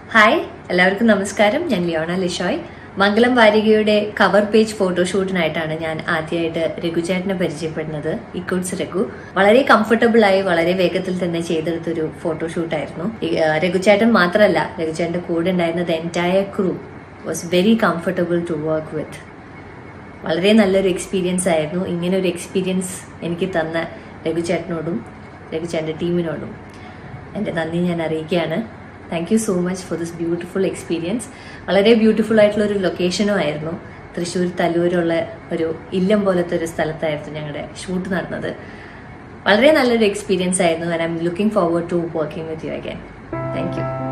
hi എല്ലാവർക്കും നമസ്കാരം ഞാൻ ലിയോണ ലിഷോയ് മംഗളം വാരികയുടെ കവർ പേജ് ഫോട്ടോഷൂട്ടിനായിട്ടാണ് ഞാൻ ആദ്യമായിട്ട് രഘുചേട്ടനെ പരിചയപ്പെടുന്നത് ഇക്കുഡ്സ് രഘു വളരെ കംഫർട്ടബിൾ ആയി വളരെ വേഗത്തിൽ തന്നെ ചെയ്തെടുത്തൊരു ഫോട്ടോഷൂട്ടായിരുന്നു ഈ, ആ, രഘുചേട്ടൻ മാത്രമല്ല രഘുചേട്ടന്റെ കൂടെ ഉണ്ടായിരുന്നത് entire crew was very comfortable to work with വളരെ നല്ലൊരു എക്സ്പീരിയൻസ് ആയിരുന്നു ഇങ്ങനെ ഒരു എക്സ്പീരിയൻസ് എനിക്ക് തന്ന രഘുചേട്ടനോടും രഘുചേട്ടൻ്റെ ടീമിനോടും എൻ്റെ നന്ദി ഞാൻ അറിയിക്കുകയാണ് thank you so much for this beautiful experience വളരെ ബ്യൂട്ടിഫുൾ ആയിട്ടുള്ള ഒരു ലൊക്കേഷനും ആയിരുന്നു തൃശ്ശൂർ തല്ലൂരുള്ള ഒരു ഇല്ലം പോലത്തെ ഒരു സ്ഥലത്തായിരുന്നു ഞങ്ങളുടെ ഷൂട്ട് നടന്നത് വളരെ നല്ലൊരു എക്സ്പീരിയൻസ് ആയിരുന്നു and I'm looking forward to working with you again thank U